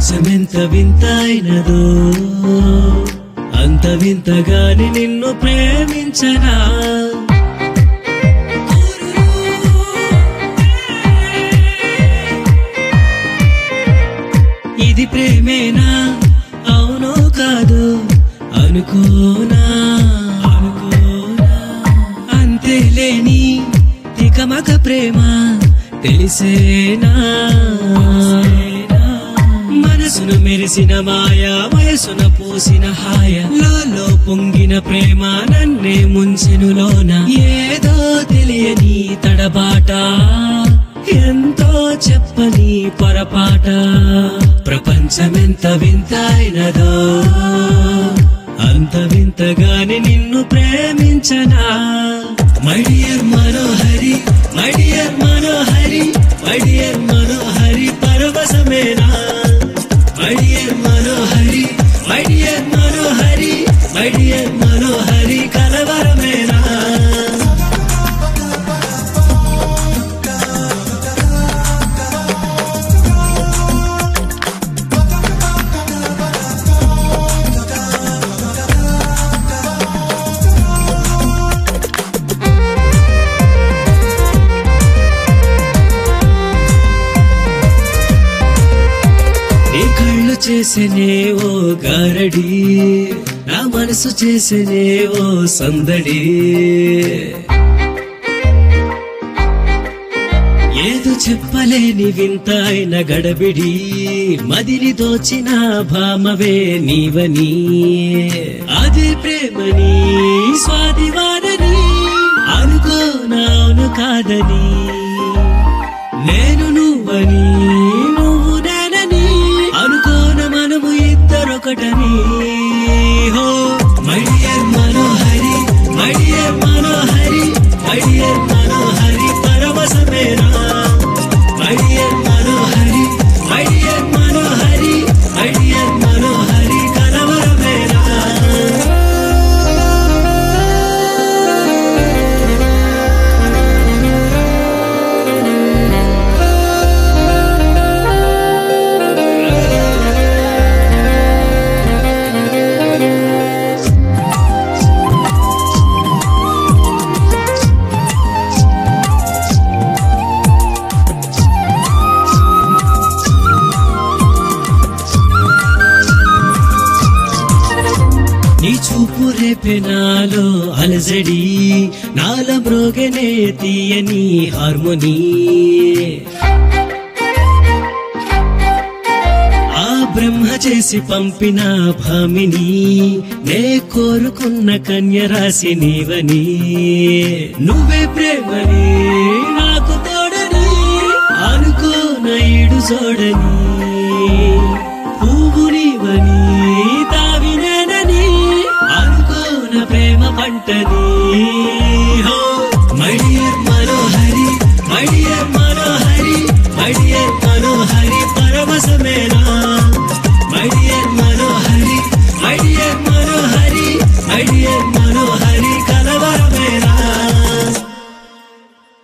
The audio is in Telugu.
ప్రపంచమెంత వింతైనదో అంత వింతగాని నిన్ను ప్రేమించనా ఇది ప్రేమేనా అవునో కాదు అనుకోనా అనుకోనా అంతేలేని తికమక ప్రేమ తెలిసేనా మనసును మెరిసిన మాయా వయసున పూసిన హాయ లోలో పొంగిన ప్రేమ నన్నే ముంచెనులోన ఏదో తెలియని తడబాట ఎంతో చెప్పని పొరపాట ప్రపంచమెంత వింతైనదో అంత వింతగాని నిన్ను ప్రేమించనా మడియర్ మనోహరి మడియర్ మనోహరి మడియర్ మనోహరి పరవశమేనా మడియర్ మనోహరి మడియర్ మనోహరి మడియర్ మనోహరి కలవరమేనా నీ కళ్ళు చేసేనే ఓ గారడి నా మనసు చేసేనే ఓ సందడి ఏదో చెప్పలేని వింత అయిన గడబిడి మదిని దోచిన భామవే నీవని అదే ప్రేమని స్వాదివానని అనుకోనాను కాదని నేను నువ్వని నువ్వు నేనని అనుకోన మనము ఇద్దరొకటని హో మడియర్ మనోహరి మడియర్ మనోహరి మడియర్ మనోహరి పరవశమేనా మడియర్ మనోహరి మడియర్ మనోహరి మడియర్ మనోహరి కలవరమేనా నీ చూపు రేపే నాలో అలజడి నాల మ్రోగనే తీయని హార్మోనీ ఆ బ్రహ్మ చేసి పంపిన భామిని నే కోరుకున్న కన్య రాశి నీవని నువ్వే ప్రేమని నాకు తోడని అనుకోన ఈడు చూడని పువ్వు నీవని తావినేనని అనుకోన ప్రేమ పంటని